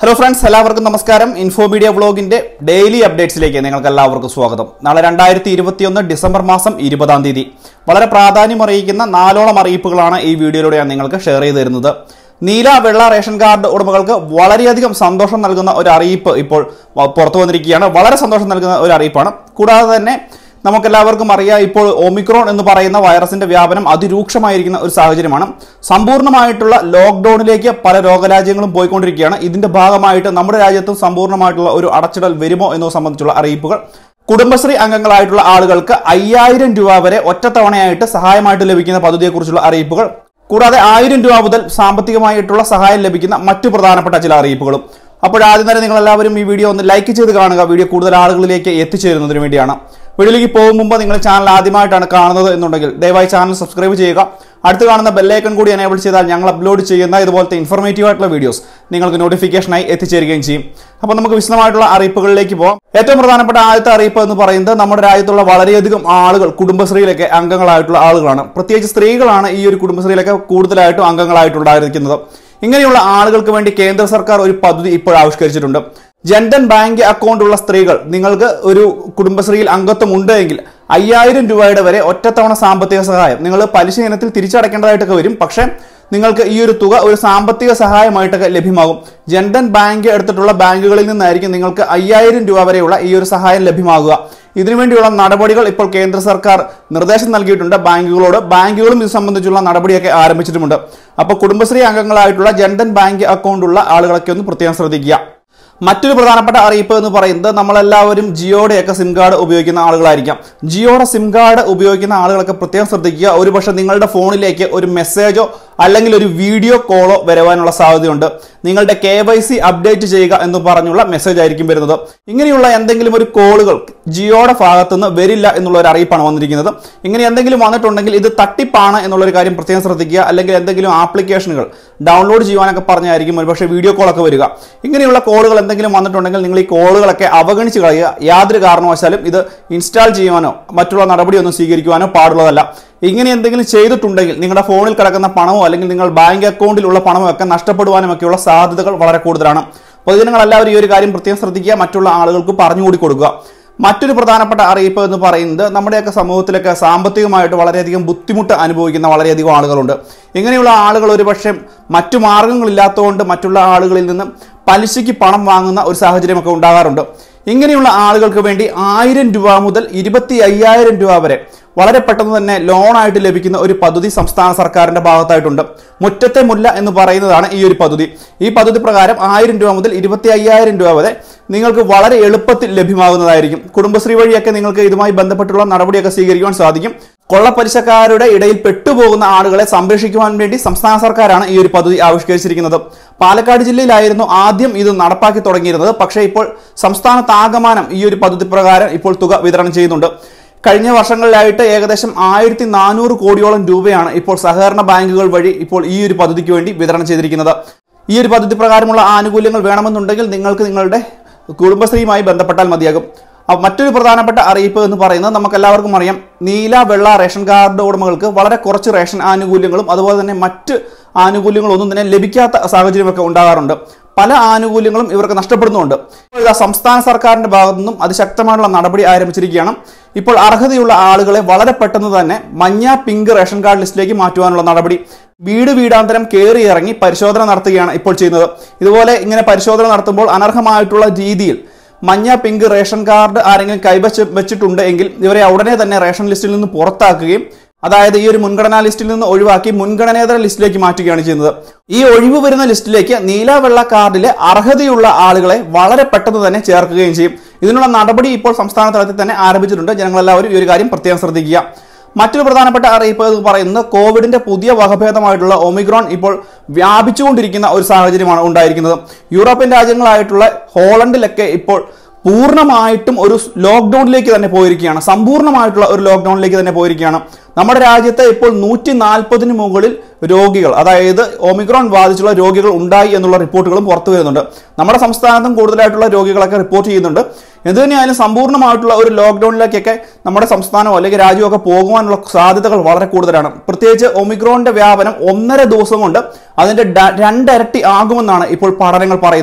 hello friends എല്ലാവർക്കും നമസ്കാരം info media വ്ളോഗിന്റെ ഡെയിലി അപ്ഡേറ്റ്സിലേക്ക് നിങ്ങൾക്ക് എല്ലാവർക്കും സ്വാഗതം നാളെ രണ്ടായിരത്തി ഇരുപത്തിയൊന്ന് ഡിസംബർ മാസം ഇരുപതാം തീയതി വളരെ പ്രാധാന്യം അറിയിക്കുന്ന നാലോളം അറിയിപ്പുകളാണ് ഈ വീഡിയോയിലൂടെ ഞാൻ നിങ്ങൾക്ക് ഷെയർ ചെയ്ത് തരുന്നത് നീല വെള്ള റേഷൻ കാർഡ് ഉടമകൾക്ക് വളരെയധികം സന്തോഷം നൽകുന്ന ഒരു അറിയിപ്പ് ഇപ്പോൾ വ- പുറത്തു വന്നിരിക്കുകയാണ് വളരെ സന്തോഷം നൽകുന്ന ഒരു അറിയിപ്പാണ് കൂടാതെ തന്നെ നമുക്കെല്ലാവർക്കും അറിയാം ഇപ്പോൾ ഒമിക്രോൺ എന്ന് പറയുന്ന വൈറസിന്റെ വ്യാപനം അതിരൂക്ഷമായിരിക്കുന്ന ഒരു സാഹചര്യമാണ് സമ്പൂർണ്ണമായിട്ടുള്ള ലോക്ക്ഡൌണിലേക്ക് പല ലോകരാജ്യങ്ങളും പോയിക്കൊണ്ടിരിക്കുകയാണ് ഇതിന്റെ ഭാഗമായിട്ട് നമ്മുടെ രാജ്യത്തും സമ്പൂർണ്ണമായിട്ടുള്ള ഒരു അടച്ചിടൽ വരുമോ എന്നതിനെ സംബന്ധിച്ചുള്ള അറിയിപ്പുകൾ കുടുംബശ്രീ അംഗങ്ങളായിട്ടുള്ള ആളുകൾക്ക് അയ്യായിരം രൂപ വരെ ഒറ്റത്തവണയായിട്ട് സഹായമായിട്ട് ലഭിക്കുന്ന പദ്ധതിയെക്കുറിച്ചുള്ള അറിയിപ്പുകൾ കൂടാതെ ആയിരം രൂപ മുതൽ സാമ്പത്തികമായിട്ടുള്ള സഹായം ലഭിക്കുന്ന മറ്റു പ്രധാനപ്പെട്ട ചില അറിയിപ്പുകളും അപ്പോൾ ആദ്യം തന്നെ നിങ്ങൾ എല്ലാവരും ഈ വീഡിയോ ഒന്ന് ലൈക്ക് ചെയ്ത് കാണുക വീഡിയോ കൂടുതൽ ആളുകളിലേക്ക് എത്തിച്ചേരുന്നതിന് വേണ്ടിയാണ് വീഡിയോയിലേക്ക് പോകും മുമ്പ് നിങ്ങൾ ചാനൽ ആദ്യമായിട്ടാണ് കാണുന്നത് എന്നുണ്ടെങ്കിൽ ദയവായി ചാനൽ സബ്സ്ക്രൈബ് ചെയ്യുക അടുത്ത് കാണുന്ന ബെല്ലൈക്കൺ കൂടി എനേബിൾ ചെയ്താൽ ഞങ്ങൾ അപ്ലോഡ് ചെയ്യുന്ന ഇതുപോലത്തെ ഇൻഫോർമേറ്റീവ് ആയിട്ടുള്ള വീഡിയോസ് നിങ്ങൾക്ക് നോട്ടിഫിക്കേഷനായി എത്തിച്ചേരുകയും ചെയ്യും അപ്പോൾ നമുക്ക് വിശദമായിട്ടുള്ള അറിയിപ്പുകളിലേക്ക് പോകാം ഏറ്റവും പ്രധാനപ്പെട്ട ആദ്യത്തെ അറിയിപ്പ് എന്ന് പറയുന്നത് നമ്മുടെ രാജ്യത്തുള്ള വളരെയധികം ആളുകൾ കുടുംബശ്രീയിലൊക്കെ അംഗങ്ങളായിട്ടുള്ള ആളുകളാണ് പ്രത്യേകിച്ച് സ്ത്രീകളാണ് ഈ ഒരു കുടുംബശ്രീയിലൊക്കെ കൂടുതലായിട്ടും അംഗങ്ങളായിട്ടുണ്ടായിരിക്കുന്നത് ഇങ്ങനെയുള്ള ആളുകൾക്ക് വേണ്ടി കേന്ദ്ര സർക്കാർ ഒരു പദ്ധതി ഇപ്പോൾ ആവിഷ്കരിച്ചിട്ടുണ്ട് ജൻധൻ ബാങ്ക് അക്കൗണ്ട് ഉള്ള സ്ത്രീകൾ നിങ്ങൾക്ക് ഒരു കുടുംബശ്രീയിൽ അംഗത്വം ഉണ്ട് എങ്കിൽ അയ്യായിരം രൂപയുടെ വരെ ഒറ്റത്തവണ സാമ്പത്തിക സഹായം നിങ്ങൾ പലിശ ഇനത്തിൽ തിരിച്ചടക്കേണ്ടതായിട്ടൊക്കെ വരും പക്ഷേ നിങ്ങൾക്ക് ഈ ഒരു തുക ഒരു സാമ്പത്തിക സഹായമായിട്ടൊക്കെ ലഭ്യമാകും ജൻധൻ ബാങ്ക് എടുത്തിട്ടുള്ള ബാങ്കുകളിൽ നിന്നായിരിക്കും നിങ്ങൾക്ക് അയ്യായിരം രൂപ വരെയുള്ള ഈ ഒരു സഹായം ലഭ്യമാകുക ഇതിനുവേണ്ടിയുള്ള നടപടികൾ ഇപ്പോൾ കേന്ദ്ര സർക്കാർ നിർദ്ദേശം നൽകിയിട്ടുണ്ട് ബാങ്കുകളോട് ബാങ്കുകളും ഇത് സംബന്ധിച്ചുള്ള നടപടിയൊക്കെ ആരംഭിച്ചിട്ടുമുണ്ട് അപ്പോൾ കുടുംബശ്രീ അംഗങ്ങളായിട്ടുള്ള ജൻധൻ ബാങ്ക് അക്കൗണ്ട് ഉള്ള ആളുകളൊക്കെ ഒന്ന് പ്രത്യേകം ശ്രദ്ധിക്കുക മറ്റൊരു പ്രധാനപ്പെട്ട അറിയിപ്പ് എന്ന് പറയുന്നത് നമ്മളെല്ലാവരും ജിയോയുടെയൊക്കെ സിം കാർഡ് ഉപയോഗിക്കുന്ന ആളുകളായിരിക്കാം ജിയോയുടെ സിം കാർഡ് ഉപയോഗിക്കുന്ന ആളുകളൊക്കെ പ്രത്യേകം ശ്രദ്ധിക്കുക ഒരുപക്ഷെ നിങ്ങളുടെ ഫോണിലേക്ക് ഒരു മെസ്സേജോ അല്ലെങ്കിൽ ഒരു വീഡിയോ കോളോ വരുവാനുള്ള സാധ്യതയുണ്ട് നിങ്ങളുടെ കെ വൈ സി അപ്ഡേറ്റ് ചെയ്യുക എന്ന് പറഞ്ഞുള്ള മെസ്സേജ് ആയിരിക്കും വരുന്നത് ഇങ്ങനെയുള്ള എന്തെങ്കിലും ഒരു കോളുകൾ ജിയോയുടെ ഭാഗത്തുനിന്ന് വരില്ല എന്നുള്ള ഒരു അറിയിപ്പാണ് വന്നിരിക്കുന്നത് ഇങ്ങനെ എന്തെങ്കിലും വന്നിട്ടുണ്ടെങ്കിൽ ഇത് തട്ടിപ്പാണ് എന്നുള്ള ഒരു കാര്യം പ്രത്യേകം ശ്രദ്ധിക്കുക അല്ലെങ്കിൽ എന്തെങ്കിലും ആപ്ലിക്കേഷനുകൾ ഡൗൺലോഡ് ചെയ്യുവാനൊക്കെ പറഞ്ഞായിരിക്കും ഒരുപക്ഷെ വീഡിയോ കോളൊക്കെ വരിക ഇങ്ങനെയുള്ള കോളുകൾ എന്തെങ്കിലും വന്നിട്ടുണ്ടെങ്കിൽ നിങ്ങൾ ഈ കോളുകളൊക്കെ അവഗണിച്ച് കളയുക യാതൊരു കാരണവശാലും ഇത് ഇൻസ്റ്റാൾ ചെയ്യുവാനോ മറ്റുള്ള നടപടിയൊന്നും സ്വീകരിക്കുവാനോ പാടുള്ളതല്ല ഇങ്ങനെ എന്തെങ്കിലും ചെയ്തിട്ടുണ്ടെങ്കിൽ നിങ്ങളുടെ ഫോണിൽ കിടക്കുന്ന പണമോ അല്ലെങ്കിൽ നിങ്ങൾ ബാങ്ക് അക്കൗണ്ടിലുള്ള പണമോ ഒക്കെ നഷ്ടപ്പെടുവാനും ഒക്കെയുള്ള സാധ്യതകൾ വളരെ കൂടുതലാണ് പൊതുജനങ്ങൾ എല്ലാവരും ഈ ഒരു കാര്യം പ്രത്യേകം ശ്രദ്ധിക്കുക മറ്റുള്ള ആളുകൾക്ക് പറഞ്ഞുകൂടി കൊടുക്കുക മറ്റൊരു പ്രധാനപ്പെട്ട അറിയിപ്പ് എന്ന് പറയുന്നത് നമ്മുടെയൊക്കെ സമൂഹത്തിലൊക്കെ സാമ്പത്തികമായിട്ട് വളരെയധികം ബുദ്ധിമുട്ട് അനുഭവിക്കുന്ന വളരെയധികം ആളുകളുണ്ട് ഇങ്ങനെയുള്ള ആളുകൾ ഒരുപക്ഷെ മറ്റു മാർഗങ്ങളില്ലാത്തതുകൊണ്ട് മറ്റുള്ള ആളുകളിൽ നിന്ന് പലിശയ്ക്ക് പണം വാങ്ങുന്ന ഒരു സാഹചര്യമൊക്കെ ഉണ്ടാകാറുണ്ട് ഇങ്ങനെയുള്ള ആളുകൾക്ക് വേണ്ടി ആയിരം രൂപ മുതൽ ഇരുപത്തി അയ്യായിരം രൂപ വരെ വളരെ പെട്ടെന്ന് തന്നെ ലോണായിട്ട് ലഭിക്കുന്ന ഒരു പദ്ധതി സംസ്ഥാന സർക്കാരിന്റെ ഭാഗത്തായിട്ടുണ്ട് മുറ്റത്തെ മുല്ല എന്ന് പറയുന്നതാണ് ഈ ഒരു പദ്ധതി ഈ പദ്ധതി പ്രകാരം ആയിരം രൂപ മുതൽ ഇരുപത്തി അയ്യായിരം രൂപ വരെ നിങ്ങൾക്ക് വളരെ എളുപ്പത്തിൽ ലഭ്യമാകുന്നതായിരിക്കും കുടുംബശ്രീ വഴിയൊക്കെ നിങ്ങൾക്ക് ഇതുമായി ബന്ധപ്പെട്ടുള്ള നടപടിയൊക്കെ സ്വീകരിക്കുവാൻ സാധിക്കും കൊള്ളപ്പലിശക്കാരുടെ ഇടയിൽ പെട്ടുപോകുന്ന ആളുകളെ സംരക്ഷിക്കുവാൻ വേണ്ടി സംസ്ഥാന സർക്കാരാണ് ഈ ഒരു പദ്ധതി ആവിഷ്കരിച്ചിരിക്കുന്നത് പാലക്കാട് ജില്ലയിലായിരുന്നു ആദ്യം ഇത് നടപ്പാക്കി തുടങ്ങിയിരുന്നത് പക്ഷേ ഇപ്പോൾ സംസ്ഥാനത്താകമാനം ഈ ഒരു പദ്ധതി പ്രകാരം ഇപ്പോൾ തുക വിതരണം ചെയ്യുന്നുണ്ട് കഴിഞ്ഞ വർഷങ്ങളിലായിട്ട് ഏകദേശം ആയിരത്തി നാനൂറ് കോടിയോളം രൂപയാണ് ഇപ്പോൾ സഹകരണ ബാങ്കുകൾ വഴി ഇപ്പോൾ ഈ ഒരു പദ്ധതിക്ക് വേണ്ടി വിതരണം ചെയ്തിരിക്കുന്നത് ഈ ഒരു പദ്ധതി പ്രകാരമുള്ള ആനുകൂല്യങ്ങൾ വേണമെന്നുണ്ടെങ്കിൽ നിങ്ങൾക്ക് നിങ്ങളുടെ കുടുംബശ്രീയുമായി ബന്ധപ്പെട്ടാൽ മതിയാകും അപ്പൊ മറ്റൊരു പ്രധാനപ്പെട്ട അറിയിപ്പ് എന്ന് പറയുന്നത് നമുക്ക് എല്ലാവർക്കും അറിയാം നീല വെള്ള റേഷൻ കാർഡ് ഉടമകൾക്ക് വളരെ കുറച്ച് റേഷൻ ആനുകൂല്യങ്ങളും അതുപോലെ തന്നെ മറ്റ് ആനുകൂല്യങ്ങളൊന്നും തന്നെ ലഭിക്കാത്ത സാഹചര്യമൊക്കെ ഉണ്ടാകാറുണ്ട് പല ആനുകൂല്യങ്ങളും ഇവർക്ക് നഷ്ടപ്പെടുന്നുണ്ട് ഇപ്പോൾ ഇതാ സംസ്ഥാന സർക്കാരിന്റെ ഭാഗത്തു നിന്നും അതിശക്തമായുള്ള നടപടി ആരംഭിച്ചിരിക്കുകയാണ് ഇപ്പോൾ അർഹതയുള്ള ആളുകളെ വളരെ പെട്ടെന്ന് തന്നെ മഞ്ഞ പിങ്ക് റേഷൻ കാർഡ് ലിസ്റ്റിലേക്ക് മാറ്റുവാനുള്ള നടപടി വീട് വീടാന്തരം കയറി ഇറങ്ങി പരിശോധന നടത്തുകയാണ് ഇപ്പോൾ ചെയ്യുന്നത് ഇതുപോലെ ഇങ്ങനെ പരിശോധന നടത്തുമ്പോൾ അനർഹമായിട്ടുള്ള രീതിയിൽ മഞ്ഞ പിങ്ക് റേഷൻ കാർഡ് ആരെങ്കിലും കൈവച്ച് വെച്ചിട്ടുണ്ട് എങ്കിൽ ഇവരെ ഉടനെ തന്നെ റേഷൻ ലിസ്റ്റിൽ നിന്ന് പുറത്താക്കുകയും അതായത് ഈ ഒരു മുൻഗണനാ ലിസ്റ്റിൽ നിന്ന് ഒഴിവാക്കി മുൻഗണനേതര ലിസ്റ്റിലേക്ക് മാറ്റുകയാണ് ചെയ്യുന്നത് ഈ ഒഴിവ് വരുന്ന ലിസ്റ്റിലേക്ക് നീല വെള്ള കാർഡിലെ അർഹതയുള്ള ആളുകളെ വളരെ പെട്ടെന്ന് തന്നെ ചേർക്കുകയും ചെയ്യും ഇതിനുള്ള നടപടി ഇപ്പോൾ സംസ്ഥാന തലത്തിൽ തന്നെ ആരംഭിച്ചിട്ടുണ്ട് ജനങ്ങളെല്ലാവരും ഈ ഒരു കാര്യം പ്രത്യേകം ശ്രദ്ധിക്കുക മറ്റൊരു പ്രധാനപ്പെട്ട അറിയിപ്പ് എന്ന് പറയുന്നത് കോവിഡിന്റെ പുതിയ വകഭേദമായിട്ടുള്ള ഒമിക്രോൺ ഇപ്പോൾ വ്യാപിച്ചുകൊണ്ടിരിക്കുന്ന ഒരു സാഹചര്യമാണ് ഉണ്ടായിരിക്കുന്നത് യൂറോപ്യൻ രാജ്യങ്ങളായിട്ടുള്ള ഹോളണ്ടിലൊക്കെ ഇപ്പോൾ പൂർണ്ണമായിട്ടും ഒരു ലോക്ക്ഡൌണിലേക്ക് തന്നെ പോയിരിക്കുകയാണ് സമ്പൂർണ്ണമായിട്ടുള്ള ഒരു ലോക്ക്ഡൌണിലേക്ക് തന്നെ പോയിരിക്കുകയാണ് നമ്മുടെ രാജ്യത്ത് ഇപ്പോൾ നൂറ്റി നാൽപ്പതിന് മുകളിൽ രോഗികൾ അതായത് ഒമിക്രോൺ ബാധിച്ചുള്ള രോഗികൾ ഉണ്ടായി എന്നുള്ള റിപ്പോർട്ടുകളും പുറത്തു വരുന്നുണ്ട് നമ്മുടെ സംസ്ഥാനത്തും കൂടുതലായിട്ടുള്ള രോഗികളൊക്കെ റിപ്പോർട്ട് ചെയ്യുന്നുണ്ട് എന്ത് തന്നെയായാലും സമ്പൂർണ്ണമായിട്ടുള്ള ഒരു ലോക്ക്ഡൌണിലേക്കൊക്കെ നമ്മുടെ സംസ്ഥാനമോ അല്ലെങ്കിൽ രാജ്യമൊക്കെ പോകുവാനുള്ള സാധ്യതകൾ വളരെ കൂടുതലാണ് പ്രത്യേകിച്ച് ഒമിക്രോണിന്റെ വ്യാപനം ഒന്നര ദിവസം കൊണ്ട് അതിന്റെ ഡ- രണ്ടിരട്ടി ആകുമെന്നാണ് ഇപ്പോൾ പഠനങ്ങൾ പറയുന്നത്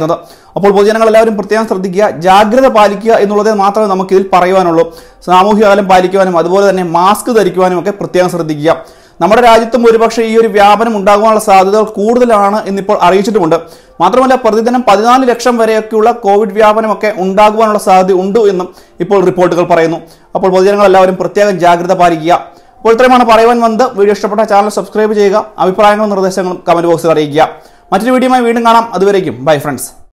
അപ്പോൾ പൊതുജനങ്ങൾ എല്ലാവരും പ്രത്യേകം ശ്രദ്ധിക്കുക ജാഗ്രത പാലിക്കുക എന്നുള്ളത് മാത്രമേ നമുക്ക് ഇതിൽ പറയുവാനുള്ളൂ സാമൂഹിക അകലം പാലിക്കുവാനും അതുപോലെ തന്നെ മാസ്ക് ധരിക്കുവാനും ഒക്കെ പ്രത്യേകം ശ്രദ്ധിക്കുക നമ്മുടെ രാജ്യത്തും ഒരുപക്ഷെ ഈ ഒരു വ്യാപനം ഉണ്ടാകുവാനുള്ള സാധ്യതകൾ കൂടുതലാണ് എന്നിപ്പോൾ അറിയിച്ചിട്ടുമുണ്ട് മാത്രമല്ല പ്രതിദിനം പതിനാല് ലക്ഷം വരെയൊക്കെയുള്ള കോവിഡ് വ്യാപനമൊക്കെ ഉണ്ടാകുവാനുള്ള സാധ്യത ഉണ്ട് എന്നും ഇപ്പോൾ റിപ്പോർട്ടുകൾ പറയുന്നു അപ്പോൾ പൊതുജനങ്ങൾ എല്ലാവരും പ്രത്യേകം ജാഗ്രത പാലിക്കുക അപ്പോൾ ഇത്രയുമാണ് പറയുവാൻ വന്നത് വീഡിയോ ഇഷ്ടപ്പെട്ട ചാനൽ സബ്സ്ക്രൈബ് ചെയ്യുക അഭിപ്രായങ്ങളും നിർദ്ദേശങ്ങളും കമന്റ് ബോക്സിൽ അറിയിക്കുക മറ്റൊരു വീഡിയോയുമായി വീണ്ടും കാണാം അതുവരേക്കും ബൈ ഫ്രണ്ട്സ്